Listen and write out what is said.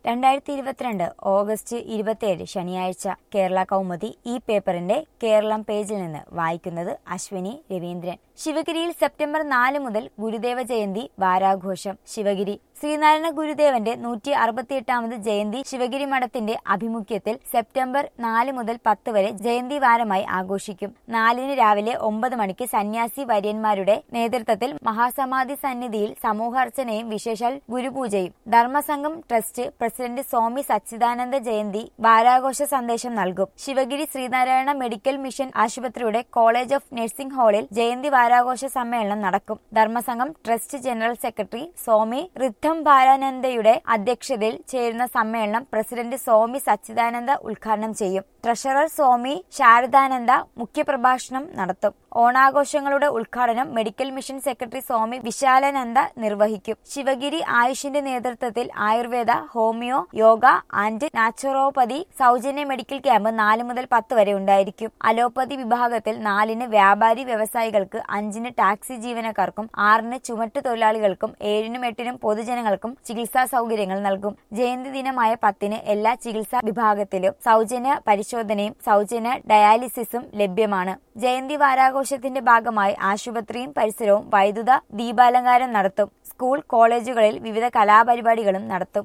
രണ്ടായിരത്തി ഇരുപത്തിരണ്ട് ഓഗസ്റ്റ് ഇരുപത്തിയേഴ് ശനിയാഴ്ച കേരള കൗമുദി ഈ പേപ്പറിന്റെ കേരളം പേജിൽ നിന്ന് വായിക്കുന്നത് അശ്വിനി രവീന്ദ്രൻ ശിവഗിരിയിൽ സെപ്റ്റംബർ നാല് മുതൽ ഗുരുദേവ ജയന്തി വാരാഘോഷം ശിവഗിരി ശ്രീനാരായണ ഗുരുദേവന്റെ നൂറ്റി അറുപത്തിയെട്ടാമത് ജയന്തി ശിവഗിരി മഠത്തിന്റെ ആഭിമുഖ്യത്തിൽ സെപ്റ്റംബർ നാല് മുതൽ പത്ത് വരെ ജയന്തി വാരമായി ആഘോഷിക്കും നാലിന് രാവിലെ ഒമ്പത് മണിക്ക് സന്യാസി വര്യന്മാരുടെ നേതൃത്വത്തിൽ മഹാസമാധി സന്നിധിയിൽ സമൂഹാർച്ചനയും വിശേഷാൽ ഗുരുപൂജയും ധർമ്മസംഘം ട്രസ്റ്റ് പ്രസിഡന്റ് സ്വാമി സച്ചിദാനന്ദ ജയന്തി വാരാഘോഷ സന്ദേശം നൽകും ശിവഗിരി ശ്രീനാരായണ മെഡിക്കൽ മിഷൻ ആശുപത്രിയുടെ കോളേജ് ഓഫ് നഴ്സിംഗ് ഹാളിൽ ജയന്തി വാരാഘോഷ സമ്മേളനം നടക്കും Dharmasangham trust general secretary Swami റിദ്ധം ബാലാനന്ദയുടെ അധ്യക്ഷതയിൽ ചേരുന്ന സമ്മേളനം പ്രസിഡന്റ് സ്വാമി സച്ചിദാനന്ദ ഉദ്ഘാടനം ചെയ്യും ട്രഷറർ സ്വാമി ശാരദാനന്ദ മുഖ്യപ്രഭാഷണം നടത്തും ഓണാഘോഷങ്ങളുടെ ഉദ്ഘാടനം medical mission secretary Swami Vishalananda നിർവഹിക്കും ശിവഗിരി ആയുഷിന്റെ നേതൃത്വത്തിൽ Ayurveda homeo yoga and naturopathy സൗജന്യ മെഡിക്കൽ ക്യാമ്പ് നാല് മുതൽ പത്ത് വരെ ഉണ്ടായിരിക്കും അലോപ്പതി വിഭാഗത്തിൽ നാലിന് വ്യാപാരി വ്യവസായികൾക്ക് അഞ്ചിന് ടാക്സി ജീവനക്കാർക്കും ആറിന് ചുമട്ട് തൊഴിലാളികൾക്കും ഏഴിനും എട്ടിനും പൊതുജനങ്ങൾക്കും ചികിത്സാ സൗകര്യങ്ങൾ നൽകും ജയന്തി ദിനമായ പത്തിന് എല്ലാ ചികിത്സാ വിഭാഗത്തിലും സൗജന്യ പരിശോധനയും സൗജന്യ ഡയാലിസിസും ലഭ്യമാണ് ജയന്തി വാരാഘോഷത്തിന്റെ ഭാഗമായി ആശുപത്രിയും പരിസരവും വൈദ്യുത ദീപാലങ്കാരം നടത്തും സ്കൂൾ കോളേജുകളിൽ വിവിധ കലാപരിപാടികളും നടത്തും